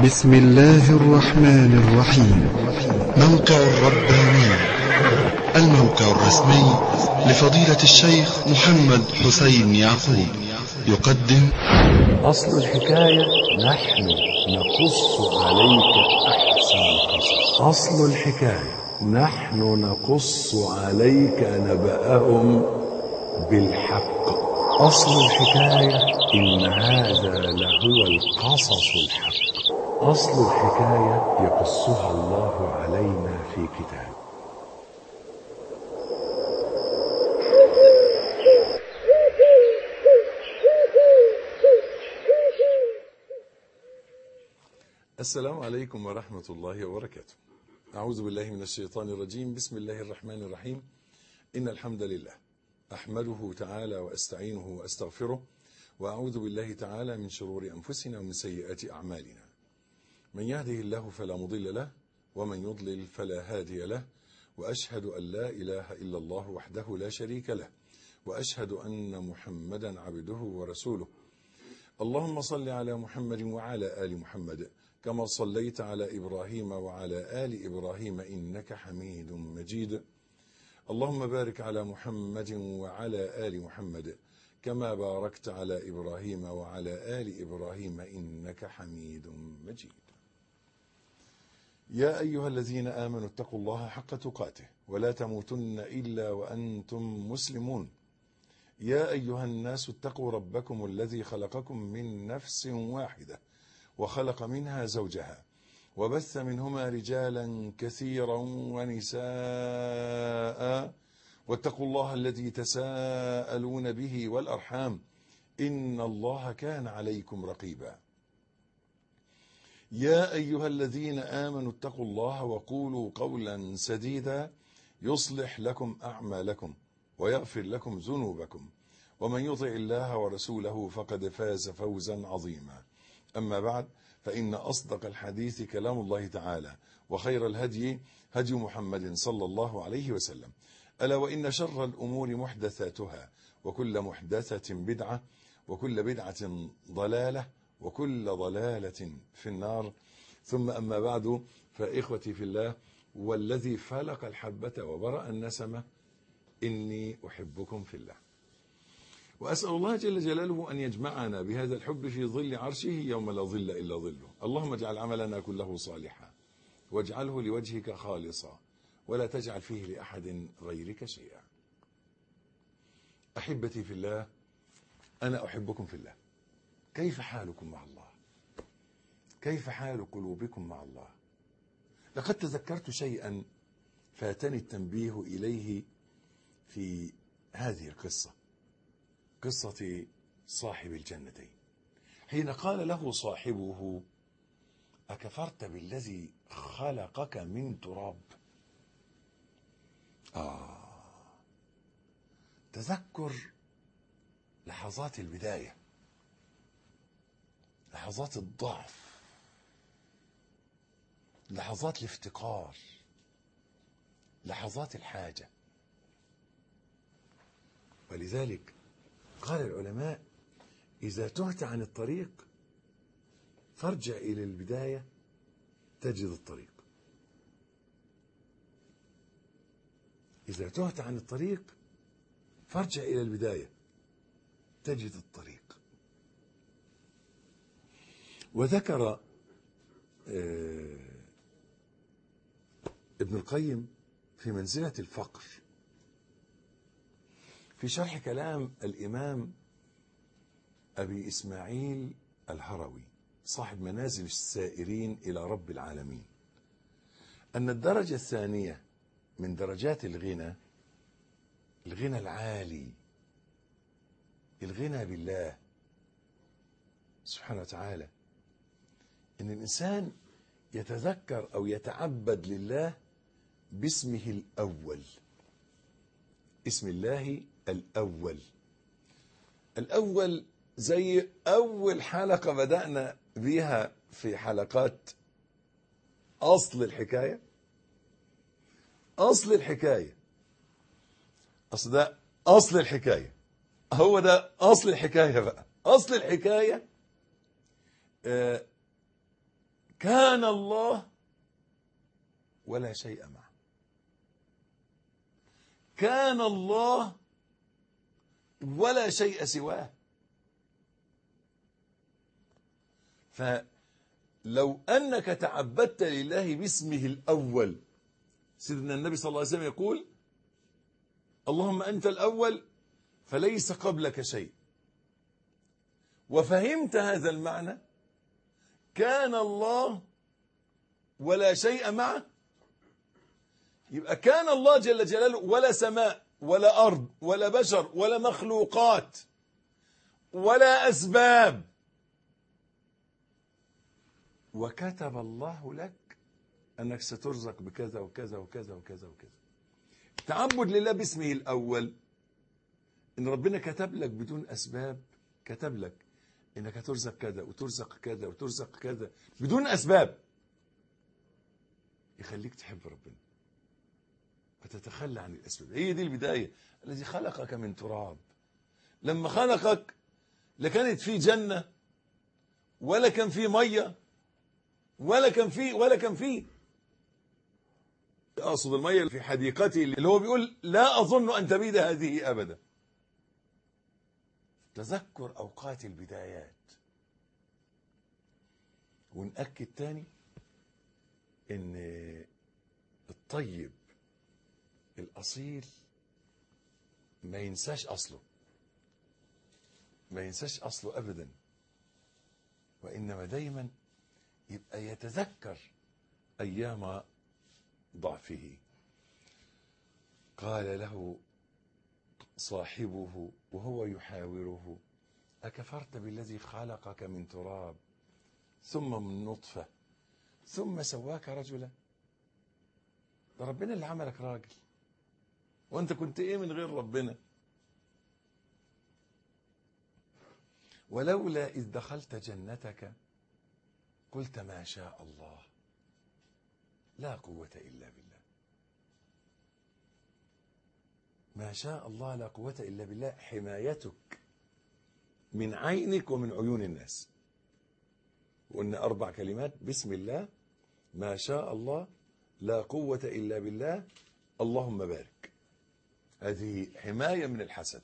بسم الله الرحمن الرحيم موقع الرباني الموقع الرسمي لفضيلة الشيخ محمد حسين يعقوب يقدم أصل الحكاية نحن نقص عليك أحسن القصص أصل الحكاية نحن نقص عليك نبأهم بالحق أصل الحكاية إن هذا لهو القصص الحق أصل الحكاية يقصها الله علينا في كتاب السلام عليكم ورحمة الله وبركاته أعوذ بالله من الشيطان الرجيم بسم الله الرحمن الرحيم إن الحمد لله أحمده تعالى وأستعينه وأستغفره وأعوذ بالله تعالى من شرور أنفسنا ومن سيئات أعمالنا من يهده الله فلا مضل له ومن يضلل فلا هادي له وأشهد أن لا إله إلا الله وحده لا شريك له وأشهد أن محمدا عبده ورسوله اللهم صل على محمد وعلى آل محمد كما صليت على إبراهيم وعلى آل إبراهيم إنك حميد مجيد اللهم بارك على محمد وعلى آل محمد كما باركت على إبراهيم وعلى آل إبراهيم إنك حميد مجيد يا أيها الذين آمنوا اتقوا الله حق تقاته ولا تموتن إلا وأنتم مسلمون يا أيها الناس اتقوا ربكم الذي خلقكم من نفس واحدة وخلق منها زوجها وبث منهما رجالا كثيرا ونساء واتقوا الله الذي تساءلون به والأرحام إن الله كان عليكم رقيبا يا أيها الذين آمنوا اتقوا الله وقولوا قولا سديدا يصلح لكم أعمالكم ويغفر لكم ذنوبكم ومن يطع الله ورسوله فقد فاز فوزا عظيما أما بعد فإن أصدق الحديث كلام الله تعالى وخير الهدي هدي محمد صلى الله عليه وسلم ألا وإن شر الأمور محدثاتها وكل محدثة بدعة وكل بدعة ضلالة وكل ضلالة في النار ثم أما بعد فإخوتي في الله والذي فلق الحبة وبرأ النسمة إني أحبكم في الله وأسأل الله جل جلاله أن يجمعنا بهذا الحب في ظل عرشه يوم لا ظل إلا ظله اللهم اجعل عملنا كله صالحا واجعله لوجهك خالصا ولا تجعل فيه لأحد غيرك شيئا أحبتي في الله أنا أحبكم في الله كيف حالكم مع الله كيف حال قلوبكم مع الله لقد تذكرت شيئا فاتني التنبيه إليه في هذه القصة قصة صاحب الجنتين حين قال له صاحبه أكفرت بالذي خلقك من تراب آه تذكر لحظات البداية لحظات الضعف لحظات الافتقار لحظات الحاجة ولذلك قال العلماء إذا تهت عن الطريق فارجع إلى البداية تجد الطريق إذا تهت عن الطريق فارجع إلى البداية تجد الطريق وذكر ابن القيم في منزلة الفقر في شرح كلام الإمام أبي إسماعيل الهروي صاحب منازل السائرين إلى رب العالمين أن الدرجة الثانية من درجات الغنى الغنى العالي الغنى بالله سبحانه وتعالى ان الانسان يتذكر او يتعبد لله باسمه الاول اسم الله الاول الاول زي اول حلقه بدانا بيها في حلقات اصل الحكايه اصل الحكايه اصل ده اصل الحكايه هو ده اصل الحكايه بقى اصل الحكايه آه كان الله ولا شيء معه كان الله ولا شيء سواه فلو أنك تعبدت لله باسمه الأول سيدنا النبي صلى الله عليه وسلم يقول اللهم أنت الأول فليس قبلك شيء وفهمت هذا المعنى كان الله ولا شيء معه يبقى كان الله جل جلاله ولا سماء ولا أرض ولا بشر ولا مخلوقات ولا أسباب وكتب الله لك أنك سترزق بكذا وكذا وكذا وكذا وكذا تعبد لله باسمه الأول إن ربنا كتب لك بدون أسباب كتب لك إنك ترزق كذا وترزق كذا وترزق كذا بدون أسباب يخليك تحب ربنا وتتخلى عن الأسباب هي دي البداية الذي خلقك من تراب لما خلقك لا كانت في جنة ولا كان في مية ولا كان في ولا كان في أقصد المية في حديقتي اللي هو بيقول لا أظن أن تبيد هذه أبدا تذكر أوقات البدايات ونأكد تاني ان الطيب الأصيل ما ينساش أصله ما ينساش أصله أبدا وإنما دايما يبقى يتذكر أيام ضعفه قال له صاحبه وهو يحاوره أكفرت بالذي خلقك من تراب ثم من نطفة ثم سواك رجلا ده ربنا اللي عملك راجل وانت كنت ايه من غير ربنا ولولا إذ دخلت جنتك قلت ما شاء الله لا قوة إلا بالله ما شاء الله لا قوة إلا بالله حمايتك من عينك ومن عيون الناس وقلنا أربع كلمات بسم الله ما شاء الله لا قوة إلا بالله اللهم بارك هذه حماية من الحسد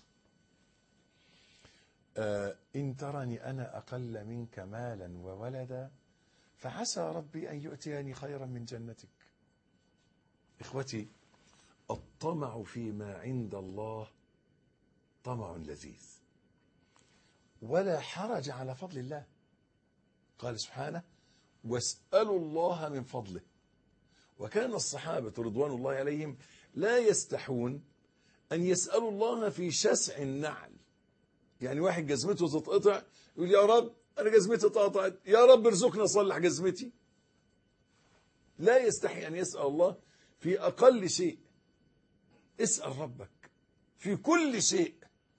آه إن ترني أنا أقل منك مالا وولدا فعسى ربي أن يؤتيني خيرا من جنتك إخوتي الطمع فيما عند الله طمع لذيذ ولا حرج على فضل الله قال سبحانه واسألوا الله من فضله وكان الصحابة رضوان الله عليهم لا يستحون أن يسألوا الله في شسع النعل يعني واحد جزمته تتقطع يقول يا رب أنا جزمتي اتقطعت يا رب ارزقنا صلح جزمتي لا يستحي أن يسأل الله في أقل شيء اسأل ربك في كل شيء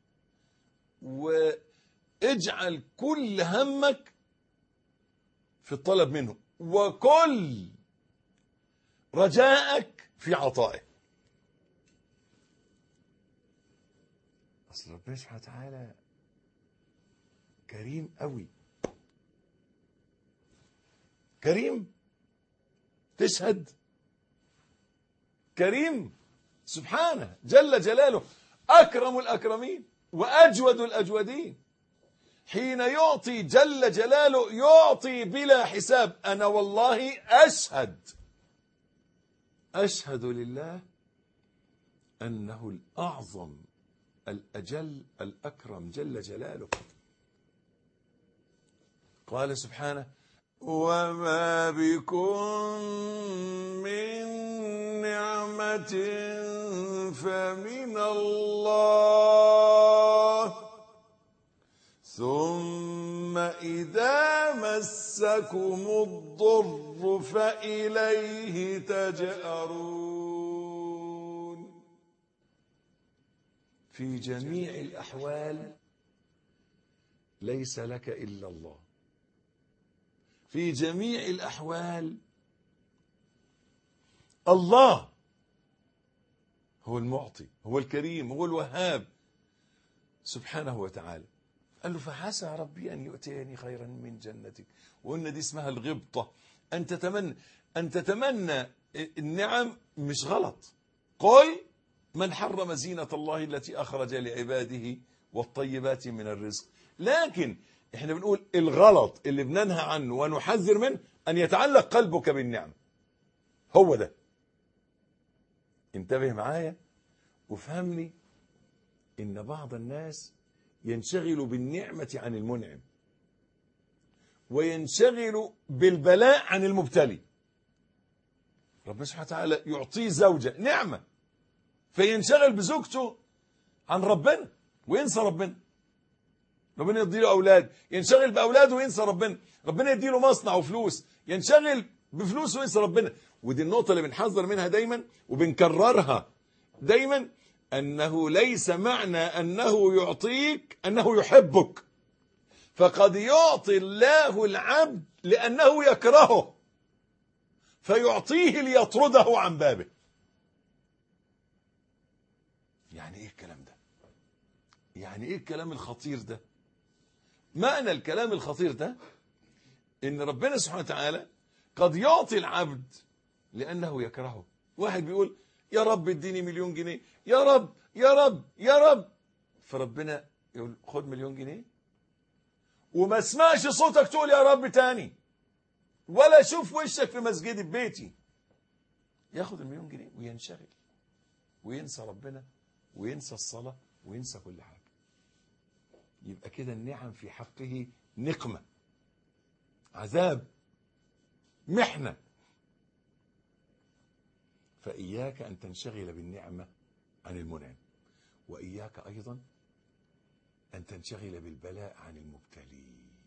واجعل كل همك في الطلب منه وكل رجائك في عطائه أصل ربنا سبحانه وتعالى كريم قوي كريم تشهد كريم سبحانه جل جلاله أكرم الأكرمين وأجود الأجودين حين يعطي جل جلاله يعطي بلا حساب أنا والله أشهد أشهد لله أنه الأعظم الأجل الأكرم جل جلاله قال سبحانه وما بكم من نعمة فمن الله ثم إذا مسكم الضر فإليه تجأرون في جميع الأحوال ليس لك إلا الله في جميع الأحوال الله هو المعطي هو الكريم هو الوهاب سبحانه وتعالى قال له فعسى ربي أن يؤتيني خيرا من جنتك وقلنا دي اسمها الغبطة أن تتمنى أن تتمنى النعم مش غلط قل من حرم زينة الله التي أخرج لعباده والطيبات من الرزق لكن احنا بنقول الغلط اللي بننهى عنه ونحذر منه أن يتعلق قلبك بالنعم هو ده انتبه معايا وفهمني إن بعض الناس ينشغل بالنعمة عن المنعم وينشغل بالبلاء عن المبتلي ربنا سبحانه وتعالى يعطيه زوجة نعمة فينشغل بزوجته عن ربنا وينسى ربنا ربنا يديله أولاد ينشغل بأولاده وينسى ربنا ربنا يديله مصنع وفلوس ينشغل بفلوس وينسى ربنا ودي النقطة اللي بنحذر منها دايما وبنكررها دايما أنه ليس معنى أنه يعطيك أنه يحبك فقد يعطي الله العبد لأنه يكرهه فيعطيه ليطرده عن بابه يعني ايه الكلام ده يعني ايه الكلام الخطير ده معنى الكلام الخطير ده ان ربنا سبحانه وتعالى قد يعطي العبد لانه يكرهه واحد بيقول يا رب اديني مليون جنيه يا رب يا رب يا رب فربنا يقول خد مليون جنيه وما اسمعش صوتك تقول يا رب تاني ولا اشوف وشك في مسجدي ببيتي ياخد المليون جنيه وينشغل وينسى ربنا وينسى الصلاة وينسى كل حاجة يبقى كده النعم في حقه نقمة عذاب محنة فإياك أن تنشغل بالنعمة عن المنعم وإياك أيضا أن تنشغل بالبلاء عن المبتلي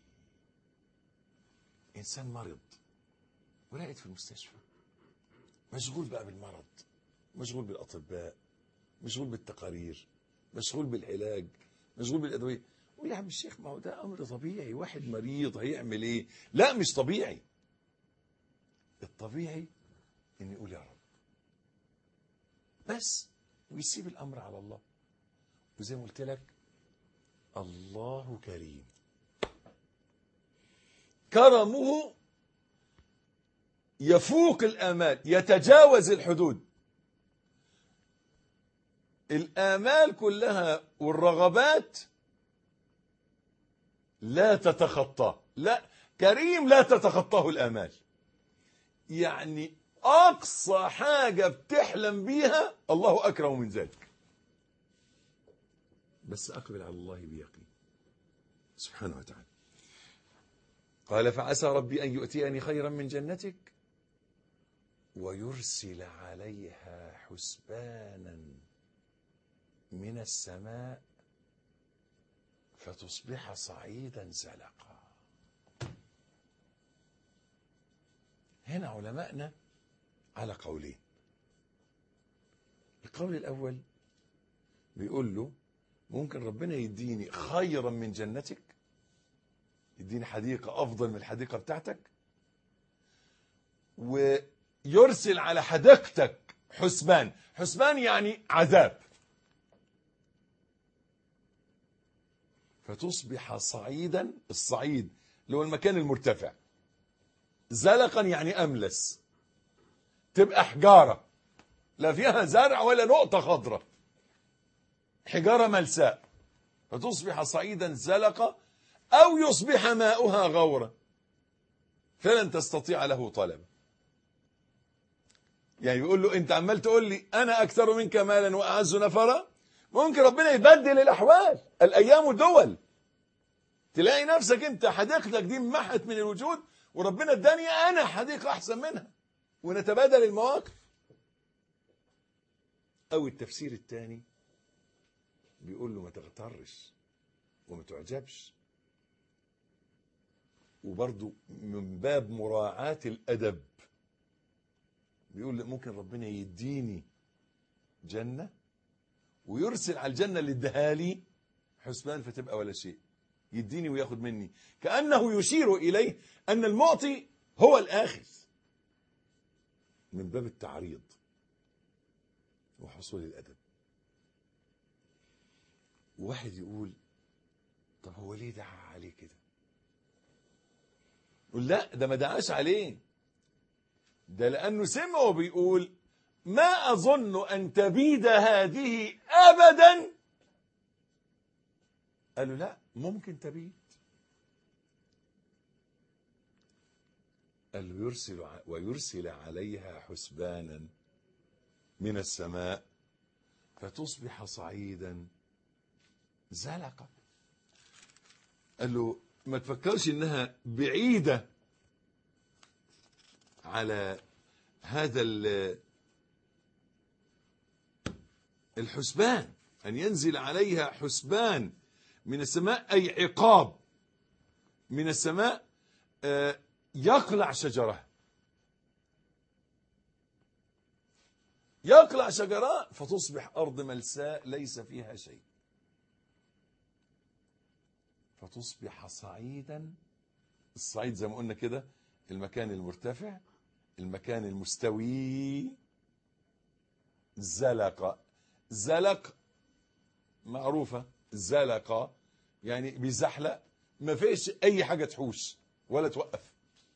إنسان مرض ولقيت في المستشفى مشغول بقى بالمرض مشغول بالأطباء مشغول بالتقارير مشغول بالعلاج مشغول بالأدوية يقول يا عم الشيخ ما هو ده أمر طبيعي واحد مريض هيعمل إيه لا مش طبيعي الطبيعي إن يقول يا رب بس ويسيب الأمر على الله وزي ما قلت لك الله كريم كرمه يفوق الآمال يتجاوز الحدود الآمال كلها والرغبات لا تتخطاه لا كريم لا تتخطاه الآمال يعني أقصى حاجة بتحلم بيها الله أكرم من ذلك بس أقبل على الله بيقين سبحانه وتعالى قال فعسى ربي أن يؤتيني خيرا من جنتك ويرسل عليها حسبانا من السماء فتصبح صعيدا زلقا هنا علماءنا على قولين القول الأول بيقول له ممكن ربنا يديني خيرا من جنتك يديني حديقة أفضل من الحديقة بتاعتك ويرسل على حديقتك حسبان حسبان يعني عذاب فتصبح صعيدا الصعيد اللي هو المكان المرتفع زلقا يعني أملس تبقى حجارة لا فيها زرع ولا نقطة خضراء حجارة ملساء فتصبح صعيدا زلقا أو يصبح ماؤها غورا فلن تستطيع له طلبا يعني بيقول له انت عمال تقول لي انا اكثر منك مالا واعز نفرا ممكن ربنا يبدل الاحوال الايام دول تلاقي نفسك انت حديقتك دي محت من الوجود وربنا اداني انا حديقه احسن منها ونتبادل المواقف او التفسير الثاني بيقول له ما تغترش وما تعجبش وبرضه من باب مراعاة الأدب بيقول ممكن ربنا يديني جنة ويرسل على الجنة اللي اداها لي حسبان فتبقى ولا شيء يديني وياخد مني كأنه يشير إليه أن المعطي هو الآخذ من باب التعريض وحصول الأدب واحد يقول طب هو ليه دعا عليه كده يقول لا ده ما دعاش عليه ده لأنه سمعه بيقول ما أظن أن تبيد هذه أبدا قالوا لا ممكن تبيد قال له يرسل ع- ويرسل عليها حسبانا من السماء فتصبح صعيدا زلقا قال له ما تفكرش انها بعيدة على هذا ال- الحسبان أن ينزل عليها حسبان من السماء أي عقاب من السماء آه، يقلع شجرها يقلع شجرها فتصبح أرض ملساء ليس فيها شيء فتصبح صعيدا الصعيد زي ما قلنا كده المكان المرتفع المكان المستوي زلق زلق معروفة زلق يعني بيزحلق ما فيش أي حاجة تحوش ولا توقف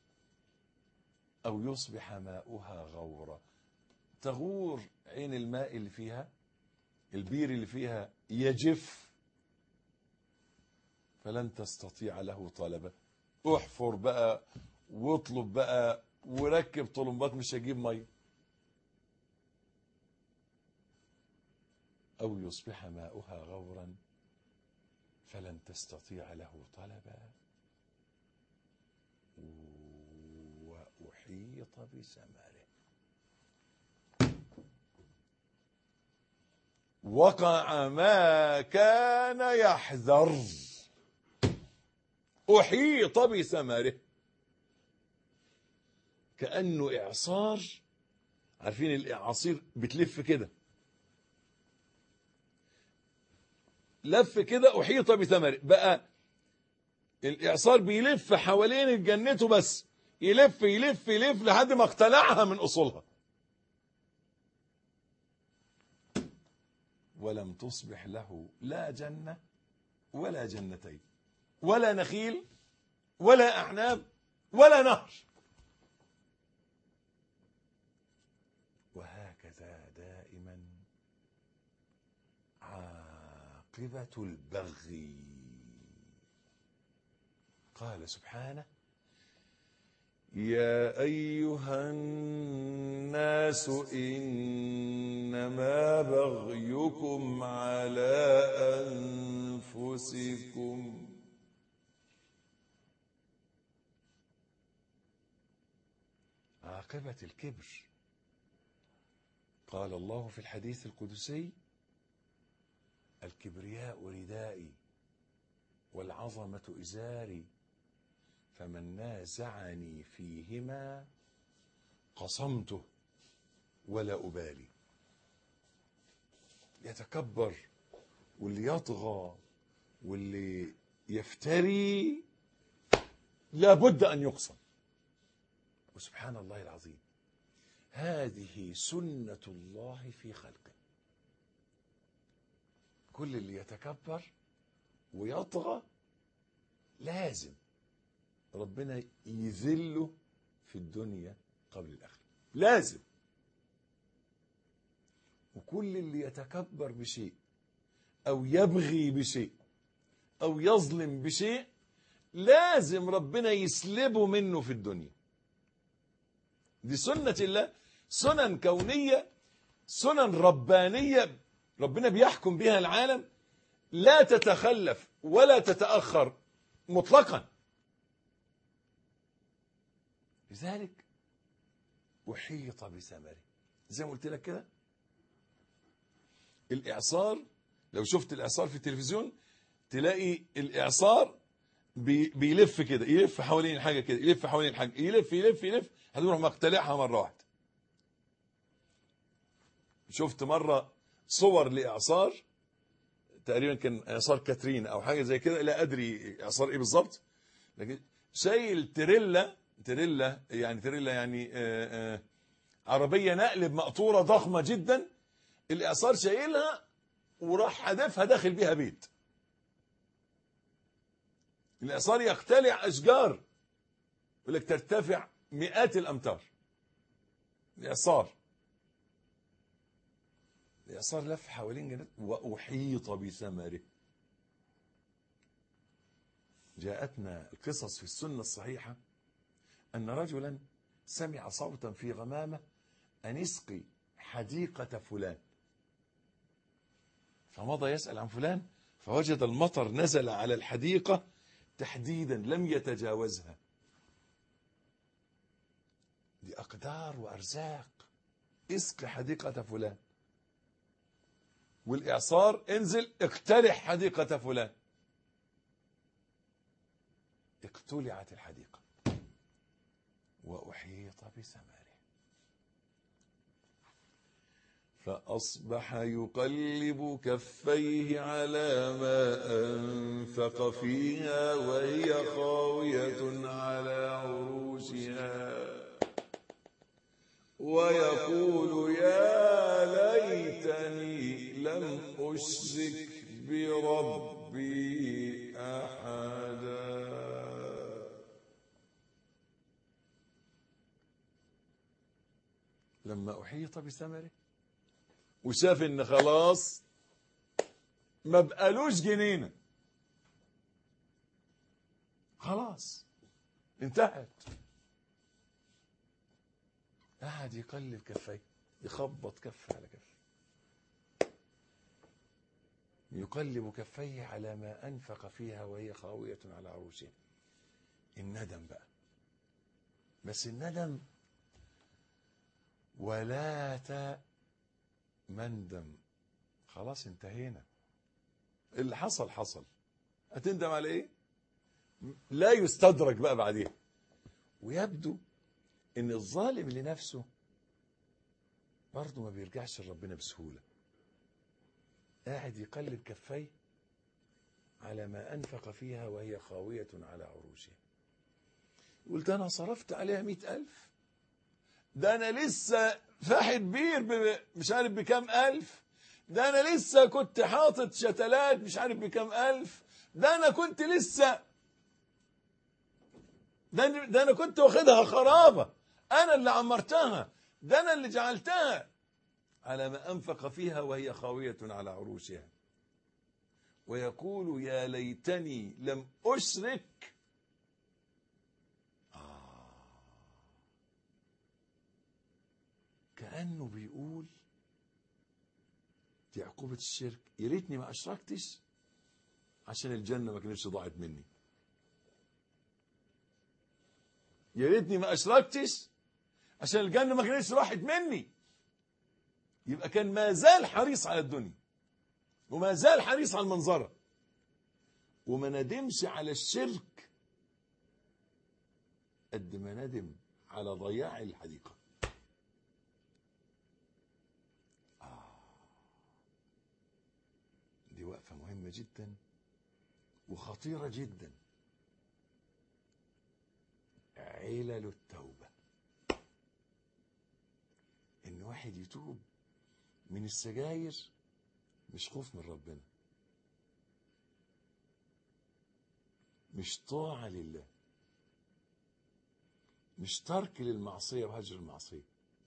أو يصبح ماؤها غورا تغور عين الماء اللي فيها البير اللي فيها يجف فلن تستطيع له طلبة احفر بقى واطلب بقى وركب طلمبات مش هجيب ميه أو يصبح ماؤها غورا فلن تستطيع له طلبا وأحيط بثمره وقع ما كان يحذر أحيط بثمره كأنه إعصار عارفين الإعاصير بتلف كده لف كده أحيط بثمره بقى الإعصار بيلف حوالين جنته بس يلف يلف يلف لحد ما اقتلعها من أصولها ولم تصبح له لا جنة ولا جنتين ولا نخيل ولا أعناب ولا نهر وهكذا دائما عاقبة البغي قال سبحانه يا أيها الناس إنما بغيكم على أنفسكم عاقبة الكبر قال الله في الحديث القدسي الكبرياء ردائي والعظمة إزاري فمن نازعني فيهما قصمته ولا أبالي يتكبر واللي يطغى واللي يفتري لابد أن يقصم وسبحان الله العظيم هذه سنة الله في خلقه كل اللي يتكبر ويطغى لازم ربنا يذله في الدنيا قبل الآخرة لازم وكل اللي يتكبر بشيء أو يبغي بشيء أو يظلم بشيء لازم ربنا يسلبه منه في الدنيا دي سنة الله سنن كونية سنن ربانية ربنا بيحكم بها العالم لا تتخلف ولا تتأخر مطلقا لذلك أحيط بثمره زي ما قلت لك كده الإعصار لو شفت الإعصار في التلفزيون تلاقي الإعصار بي بيلف كده يلف حوالين الحاجة كده يلف حوالين الحاجة يلف يلف يلف هتروح مقتلعها مرة واحدة شفت مرة صور لإعصار تقريبا كان إعصار كاترين أو حاجة زي كده لا أدري إعصار إيه بالظبط لكن شايل تريلا تريلا يعني تريلا يعني آآ آآ عربية نقل بمقطورة ضخمة جدا الإعصار شايلها وراح حدفها داخل بيها بيت الإعصار يقتلع أشجار يقول لك ترتفع مئات الأمتار الإعصار الإعصار لف حوالين جنات وأحيط بثمره جاءتنا القصص في السنة الصحيحة أن رجلا سمع صوتا في غمامة أن اسقي حديقة فلان فمضى يسأل عن فلان فوجد المطر نزل على الحديقة تحديدا لم يتجاوزها دي أقدار وأرزاق اسقي حديقة فلان والإعصار انزل اقتلح حديقة فلان اقتلعت الحديقة وأحيط بثمره فأصبح يقلب كفيه على ما أنفق فيها وهي خاوية على عروشها ويقول يا ليتني لم أشرك بربي أحدا لما أحيط بثمره وشاف ان خلاص ما بقالوش جنينه خلاص انتهت قعد يقلب كفيه يخبط كف على كف يقلب كفيه على ما انفق فيها وهي خاويه على عروشها الندم بقى بس الندم ولا ت مندم خلاص انتهينا اللي حصل حصل هتندم على ايه لا يستدرك بقى بعديها ويبدو ان الظالم لنفسه برضه ما بيرجعش لربنا بسهولة قاعد يقلب كفيه على ما أنفق فيها وهي خاوية على عروشها يقول ده أنا صرفت عليها مئة ألف ده أنا لسه فاحت بير مش عارف بكام ألف ده أنا لسه كنت حاطط شتلات مش عارف بكام ألف ده أنا كنت لسه ده, ده أنا كنت واخدها خرابة أنا اللي عمرتها ده أنا اللي جعلتها على ما أنفق فيها وهي خاوية على عروشها ويقول يا ليتني لم أشرك كأنه بيقول دي عقوبة الشرك يا ريتني ما أشركتش عشان الجنة ما كانتش ضاعت مني يا ريتني ما أشركتش عشان الجنة ما كانتش راحت مني يبقى كان ما زال حريص على الدنيا وما زال حريص على المنظرة وما ندمش على الشرك قد ما ندم على ضياع الحديقه دي وقفة مهمة جدا وخطيرة جدا علل التوبة ان واحد يتوب من السجاير مش خوف من ربنا مش طاعة لله مش ترك للمعصية وهجر المعصية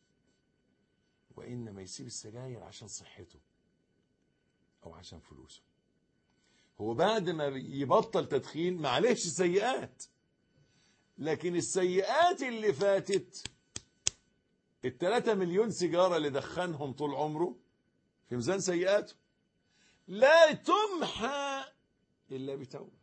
وإنما يسيب السجاير عشان صحته او عشان فلوسه هو بعد ما يبطل تدخين معلش سيئات لكن السيئات اللي فاتت التلاتة مليون سيجارة اللي دخنهم طول عمره في ميزان سيئاته لا تمحى إلا بتوبة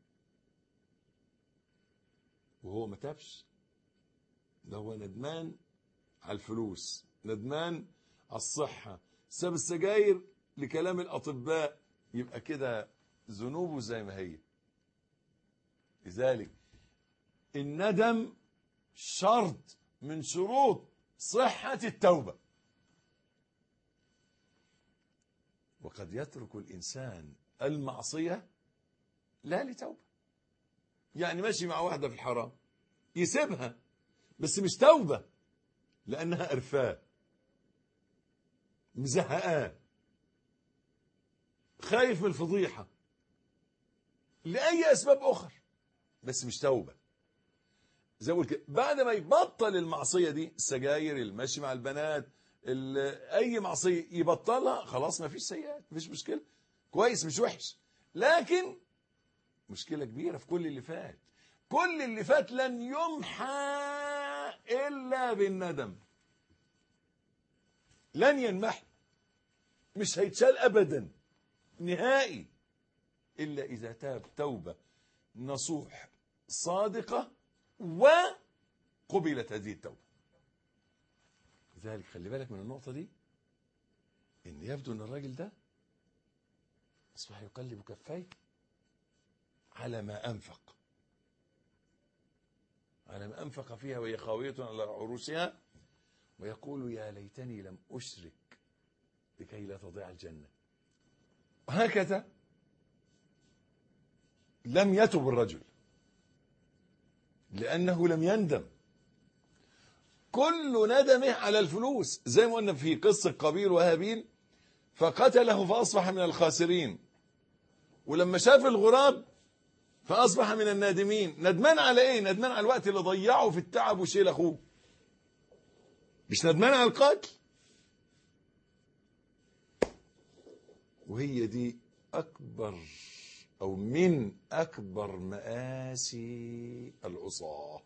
وهو ما تابش ده هو ندمان على الفلوس ندمان على الصحة ساب السجاير لكلام الأطباء يبقى كده ذنوبه زي ما هي لذلك الندم شرط من شروط صحة التوبة وقد يترك الإنسان المعصية لا لتوبة يعني ماشي مع واحدة في الحرام يسيبها بس مش توبة لأنها قرفاه مزهقاه خايف من الفضيحة لأي أسباب أخرى بس مش توبة زي ما قلت كده بعد ما يبطل المعصية دي السجاير المشي مع البنات ال- أي معصية يبطلها خلاص ما فيش سيئات مفيش مشكلة كويس مش وحش لكن مشكلة كبيرة في كل اللي فات كل اللي فات لن يمحى إلا بالندم لن ينمحي مش هيتشال أبدا نهائي إلا إذا تاب توبة نصوح صادقة وقبلت هذه التوبة لذلك خلي بالك من النقطة دي إن يبدو أن الراجل ده أصبح يقلب كفيه على ما أنفق على ما أنفق فيها وهي خاوية على عروسها ويقول يا ليتني لم أشرك لكي لا تضيع الجنة وهكذا لم يتب الرجل لأنه لم يندم كل ندمه على الفلوس زي ما قلنا في قصة قابيل وهابيل فقتله فأصبح من الخاسرين ولما شاف الغراب فأصبح من النادمين ندمان على إيه ندمان على الوقت اللي ضيعه في التعب وشيل أخوه مش ندمان على القتل وهي دي أكبر أو من أكبر مآسي العصاة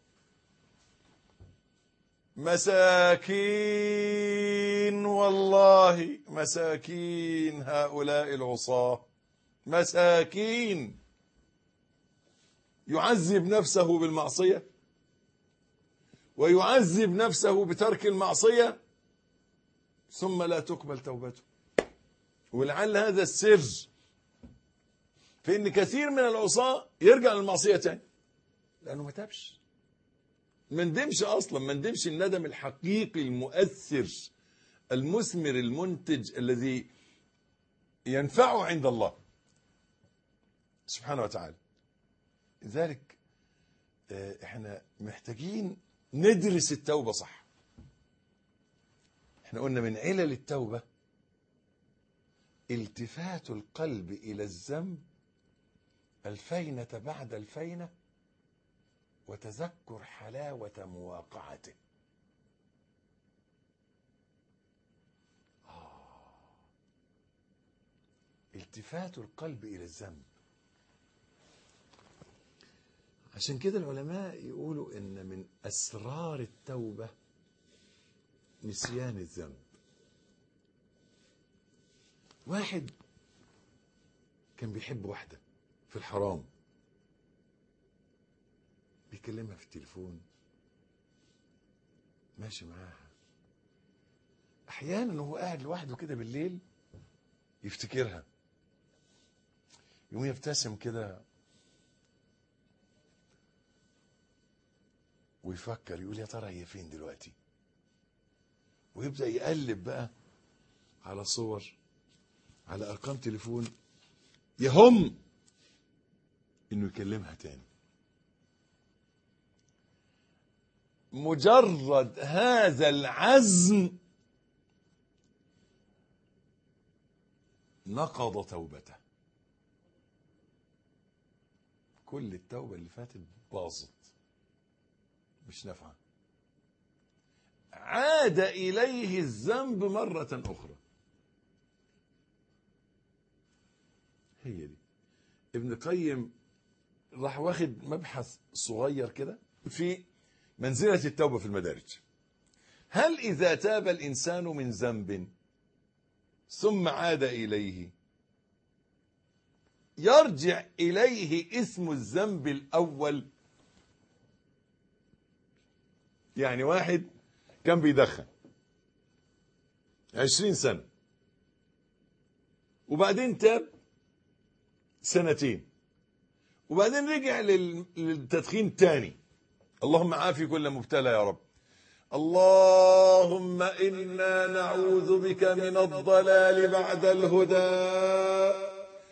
مساكين والله مساكين هؤلاء العصاة مساكين يعذب نفسه بالمعصية ويعذب نفسه بترك المعصية ثم لا تقبل توبته ولعل هذا السر في ان كثير من العصاة يرجع للمعصية تاني لانه ما تابش ما ندمش اصلا ما ندمش الندم الحقيقي المؤثر المثمر المنتج الذي ينفعه عند الله سبحانه وتعالى لذلك آه، احنا محتاجين ندرس التوبة صح احنا قلنا من علل التوبة التفات القلب إلى الذنب الفينة بعد الفينة وتذكر حلاوة مواقعته آه. التفات القلب إلى الذنب عشان كده العلماء يقولوا إن من أسرار التوبة نسيان الذنب واحد كان بيحب واحدة في الحرام بيكلمها في التليفون ماشي معاها احيانا وهو قاعد لوحده كده بالليل يفتكرها يقوم يبتسم كده ويفكر يقول يا ترى هي فين دلوقتي ويبدا يقلب بقى على صور على ارقام تليفون يهم انه يكلمها تاني مجرد هذا العزم نقض توبته كل التوبة اللي فاتت باظت مش نافعة عاد إليه الذنب مرة أخرى هي دي ابن القيم راح واخد مبحث صغير كده في منزلة التوبة في المدارج هل إذا تاب الإنسان من ذنب ثم عاد إليه يرجع إليه اسم الذنب الأول يعني واحد كان بيدخن عشرين سنة وبعدين تاب سنتين وبعدين رجع لل- للتدخين تاني اللهم عافي كل مبتلى يا رب اللهم إنا نعوذ بك من الضلال بعد الهدى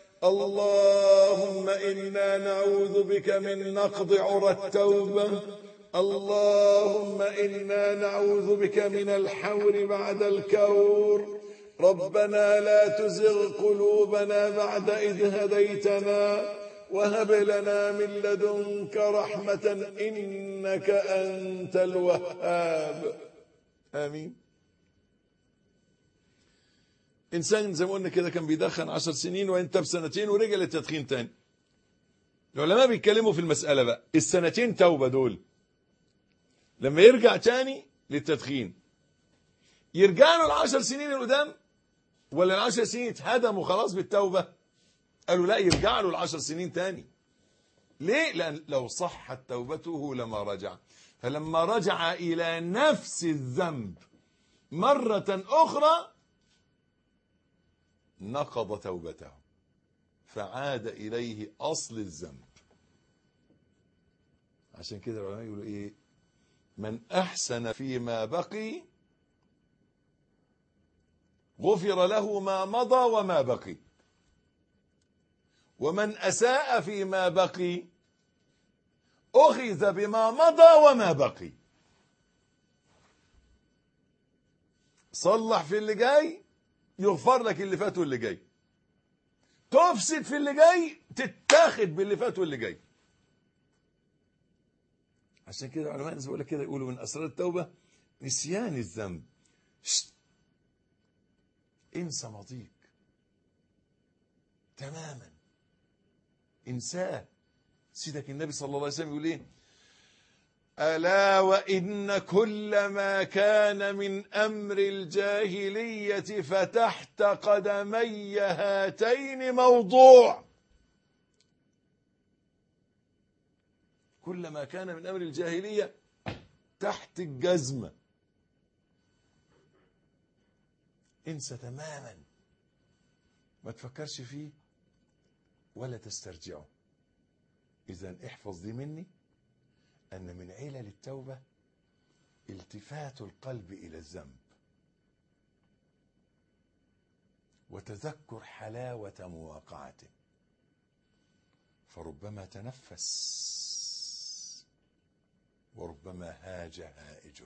اللهم إنا نعوذ بك من نقض عرى التوبة اللهم إنا نعوذ بك من الحور بعد الكور ربنا لا تزغ قلوبنا بعد إذ هديتنا وهب لنا من لدنك رحمة إنك أنت الوهاب آمين إنسان زي ما قلنا كده كان بيدخن عشر سنين وانت بسنتين ورجع للتدخين تاني العلماء بيتكلموا في المسألة بقى السنتين توبة دول لما يرجع تاني للتدخين يرجع له العشر سنين القدام ولا العشر سنين اتهدموا خلاص بالتوبة قالوا لا يرجع له العشر سنين تاني ليه لأن لو صحت توبته لما رجع فلما رجع إلى نفس الذنب مرة أخرى نقض توبته فعاد إليه أصل الذنب عشان كده العلماء يقولوا إيه من أحسن فيما بقي غفر له ما مضى وما بقي ومن أساء فيما بقي أخذ بما مضى وما بقي صلح في اللي جاي يغفر لك اللي فات واللي جاي تفسد في اللي جاي تتاخد باللي فات واللي جاي عشان كده العلماء الناس بيقول لك كده يقولوا من اسرار التوبه نسيان الذنب شت. انسى ماضيك تماما انساه سيدك النبي صلى الله عليه وسلم يقول ايه ألا وإن كل ما كان من أمر الجاهلية فتحت قدمي هاتين موضوع كل ما كان من أمر الجاهلية تحت الجزمة انسى تماما ما تفكرش فيه ولا تسترجعه إذا احفظ دي مني أن من علل التوبة التفات القلب إلى الذنب وتذكر حلاوة مواقعته فربما تنفس وربما هاج هائجه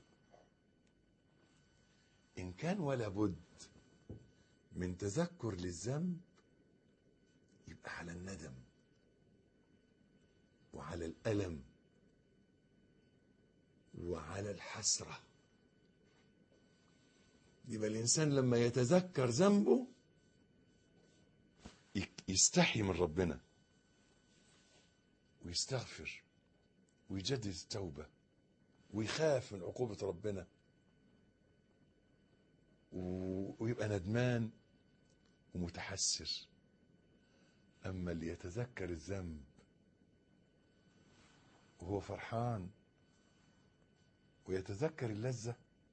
إن كان ولا بد من تذكر للذنب يبقى على الندم وعلى الألم وعلى الحسرة يبقى الإنسان لما يتذكر ذنبه يستحي من ربنا ويستغفر ويجدد التوبة ويخاف من عقوبة ربنا ويبقى ندمان ومتحسر أما اللي يتذكر الذنب وهو فرحان ويتذكر اللذة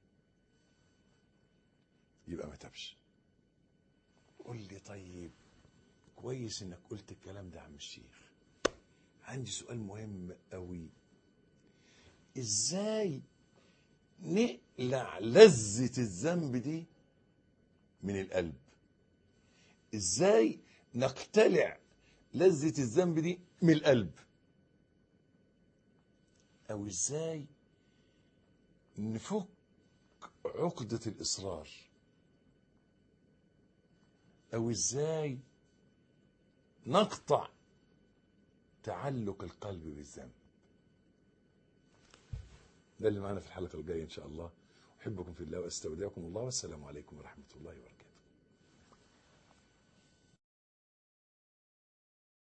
يبقى ما تبش قول لي طيب كويس انك قلت الكلام ده يا عم الشيخ عندي سؤال مهم قوي ازاي نقلع لذة الذنب دي من القلب ازاي نقتلع لذة الذنب دي من القلب او ازاي نفك عقدة الإصرار أو إزاي نقطع تعلق القلب بالذنب ده اللي معنا في الحلقة الجاية إن شاء الله أحبكم في الله وأستودعكم الله والسلام عليكم ورحمة الله وبركاته